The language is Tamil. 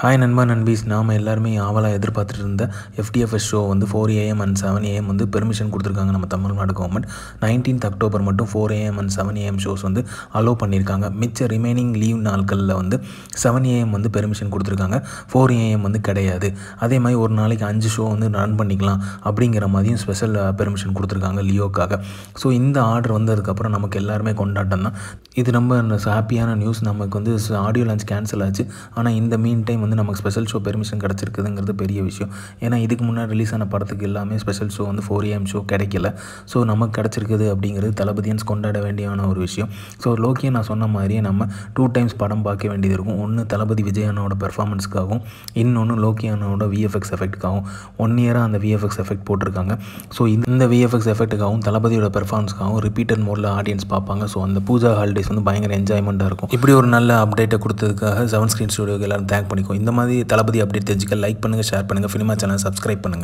ஹாய் நண்பா நண்பீஸ் நாம் எல்லாருமே ஆவலாக எதிர்பார்த்துட்டு இருந்த எஃப்டிஎஃப்எஸ் ஷோ வந்து four AM and seven AM வந்து பெர்மிஷன் கொடுத்துருக்காங்க நம்ம தமிழ்நாடு கவர்மெண்ட் நைன்டீன்த் அக்டோபர் மட்டும் four AM and seven AM shows வந்து அலோவ் பண்ணியிருக்காங்க மிச்ச ரிமைனிங் லீவ் நாட்களில் வந்து செவன் ஏஎம் வந்து பெர்மிஷன் கொடுத்துருக்காங்க ஃபோர் ஏஎம் வந்து கிடையாது அதே மாதிரி ஒரு நாளைக்கு அஞ்சு ஷோ வந்து ரன் பண்ணிக்கலாம் அப்படிங்கிற மாதிரியும் ஸ்பெஷல் பெர்மிஷன் கொடுத்துருக்காங்க லியோக்காக ஸோ இந்த ஆர்டர் வந்ததுக்கப்புறம் நமக்கு எல்லாருமே கொண்டாட்டம் தான் இது ரொம்ப ஹாப்பியான நியூஸ் நமக்கு வந்து ஆடியோ லான்ச் கேன்சல் ஆச்சு ஆனால் இந்த மீன் டைம் வந்து நமக்கு ஸ்பெஷல் ஷோ பெர்மிஷன் கிடச்சிருக்குதுங்கிறது பெரிய விஷயம் ஏன்னா இதுக்கு முன்னாடி ரிலீஸ் ஆன படத்துக்கு எல்லாமே ஸ்பெஷல் ஷோ வந்து ஃபோர் ஏஎம் ஷோ கிடைக்கல ஸோ நமக்கு கிடச்சிருக்குது அப்படிங்கிறது தளபதியன்ஸ் கொண்டாட வேண்டியான ஒரு விஷயம் ஸோ லோக்கியை நான் சொன்ன மாதிரியே நம்ம டூ டைம்ஸ் படம் பார்க்க வேண்டியது இருக்கும் ஒன்று தளபதி விஜயனோட பெர்ஃபார்மன்ஸ்க்காகவும் இன்னொன்று லோக்கியானோட விஎஃப்எக்ஸ் எஃபெக்ட்டுக்காகவும் ஒன் இயராக அந்த விஎஃப்எக்ஸ் எஃபெக்ட் போட்டிருக்காங்க ஸோ இந்த விஎஃப்எக்ஸ் எஃபெக்ட்டுக்காகவும் தளபதியோட பெர்ஃபார்மன்ஸ்க்காகவும் ரிப்பீட்டட் மோடில் ஆடியன்ஸ் பார்ப்பாங்க ஸோ அந்த பூஜா ஹாலிடேஸ் வந்து பயங்கர என்ஜாய்மெண்ட்டாக இருக்கும் இப்படி ஒரு நல்ல அப்டேட்டை கொடுத்ததுக்காக செவன் ஸ்க்ரீன் ஸ்டுடியோக்கு எல்லாரும் தேங்க் பண்ணிக்கோ இந்த மாதிரி தளபதி அப்டேட் தெரிஞ்சுக்க லைக் பண்ணுங்கள் ஷேர் பண்ணுங்கள் ஃபிலிமா சேனல் சப்ஸ்கிரைப் பண்ணுங்கள்